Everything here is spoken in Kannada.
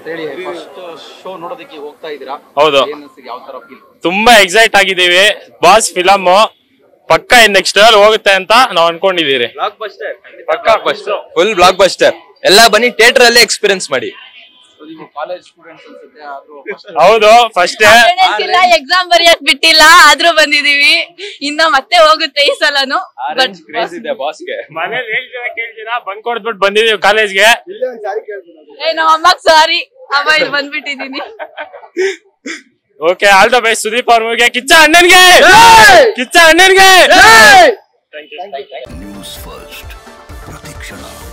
ಹೇಳಿ ಫಸ್ಟ್ ಶೋ ನೋಡೋದಕ್ಕೆ ಹೋಗ್ತಾ ಇದ್ದೀರಾ ಹೌದು ಏನ್ ಅನ್ಸಿದೆ ಯಾವ ತರ ಫೀಲ್ ತುಂಬಾ ಎಕ್ಸೈಟ್ ಆಗಿದ್ದೀವಿ ಬಾಸ್ ಫಿಲಮ್ ಪಕ್ಕ ನೆಕ್ಸ್ಟ್ ಲೆವೆಲ್ ಹೋಗುತ್ತೆ ಅಂತ ನಾವು ಅನ್ಕೊಂಡಿದೀವಿ ಪಕ್ಕ ಫುಲ್ ಬ್ಲಾಕ್ ಬಸ್ಟರ್ ಎಲ್ಲ ಬನ್ನಿ ಥಿಯೇಟರ್ ಅಲ್ಲೇ ಎಕ್ಸ್ಪೀರಿಯನ್ಸ್ ಮಾಡಿ ನೀವು ಕಾಲೇಜ್ ಸ್ಟೂಡೆಂಟ್ಸ್ ಅನ್ಸುತ್ತೆ ಆದ್ರೂ first ಹೌದು ಫಸ್ಟ್ Attendance ಇಲ್ಲ ಎಕ್ಸಾಮ್ ಬರೆಯಕ್ ಬಿಟ್ಟಿಲ್ಲ ಆದ್ರೂ ಬಂದಿದೀವಿ ಇನ್ನ ಮತ್ತೆ ಹೋಗುತ್ತೆ ಈ ಸಲನು ಬಟ್ ಕ್ರೇಜ್ ಇದೆ ಬಾಸ್ಗೆ ಮನೇಲಿ ಹೇಳ್ತೀರಾ ಕೇಳ್ತೀರಾ ಬಂಕ್ ಹೊಡ್ದ್ಬಿಟ್ಟು ಬಂದಿದೀವಿ ಕಾಲೇಜ್ಗೆ ಏ ನಮ್ಮ ಅಮ್ಮಗ್ ಸಾರಿ ಅಮ್ಮ ಇಲ್ಲಿ ಬಂದ್ಬಿಟ್ಟಿದೀನಿ okay all the best Sudeep ಅವ್ರ ಮೂವಿಗೆ ಕಿಚ್ಚ ಅಣ್ಣನ್ಗೆ ಕಿಚ್ಚ ಅಣ್ಣನ್ಗೆ ನ್ಯೂಸ್ ಫಸ್ಟ್ ಪ್ರತಿಕ್ಷಣ